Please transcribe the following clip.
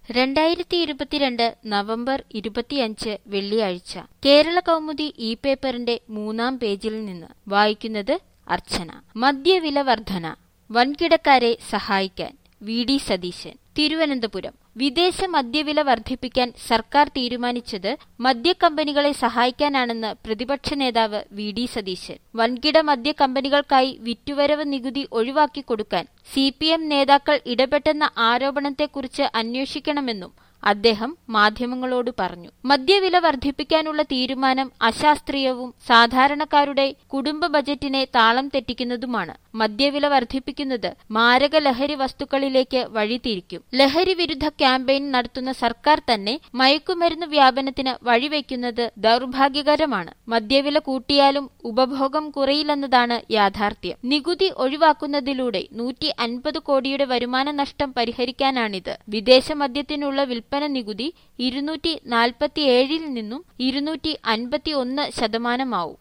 രണ്ടായിരത്തി ഇരുപത്തിരണ്ട് നവംബർ ഇരുപത്തിയഞ്ച് വെള്ളിയാഴ്ച കേരള കൗമുദി ഇ പേപ്പറിന്റെ മൂന്നാം പേജിൽ നിന്ന് വായിക്കുന്നത് അർച്ചന മദ്യവില വർധന വൻകിടക്കാരെ സഹായിക്കാൻ വി ഡി സതീശൻ തിരുവനന്തപുരം വിദേശ മദ്യവില വർദ്ധിപ്പിക്കാൻ സർക്കാർ തീരുമാനിച്ചത് മദ്യക്കമ്പനികളെ സഹായിക്കാനാണെന്ന് പ്രതിപക്ഷ നേതാവ് വി ഡി സതീശൻ വൻകിട മദ്യ കമ്പനികൾക്കായി വിറ്റുവരവ് നികുതി ഒഴിവാക്കി കൊടുക്കാൻ സി പി എം നേതാക്കൾ ഇടപെട്ടെന്ന ആരോപണത്തെക്കുറിച്ച് അന്വേഷിക്കണമെന്നും അദ്ദേഹം മാധ്യമങ്ങളോട് പറഞ്ഞു മദ്യവില വർദ്ധിപ്പിക്കാനുള്ള തീരുമാനം അശാസ്ത്രീയവും സാധാരണക്കാരുടെ കുടുംബ ബജറ്റിനെ താളം തെറ്റിക്കുന്നതുമാണ് മദ്യവില വർദ്ധിപ്പിക്കുന്നത് മാരക ലഹരി വസ്തുക്കളിലേക്ക് വഴിതിരിക്കും ലഹരി വിരുദ്ധ ക്യാമ്പയിൻ നടത്തുന്ന സർക്കാർ തന്നെ മയക്കുമരുന്ന് വ്യാപനത്തിന് വഴിവെക്കുന്നത് ദൗർഭാഗ്യകരമാണ് മദ്യവില കൂട്ടിയാലും ഉപഭോഗം കുറയില്ലെന്നതാണ് യാഥാർത്ഥ്യം നികുതി ഒഴിവാക്കുന്നതിലൂടെ നൂറ്റി അൻപത് കോടിയുടെ വരുമാന നഷ്ടം പരിഹരിക്കാനാണിത് വിദേശ മദ്യത്തിനുള്ള വിൽപ്പന നികുതി ഇരുന്നൂറ്റി നാൽപ്പത്തിയേഴിൽ നിന്നും ഇരുന്നൂറ്റി അൻപത്തി ഒന്ന് ശതമാനമാവും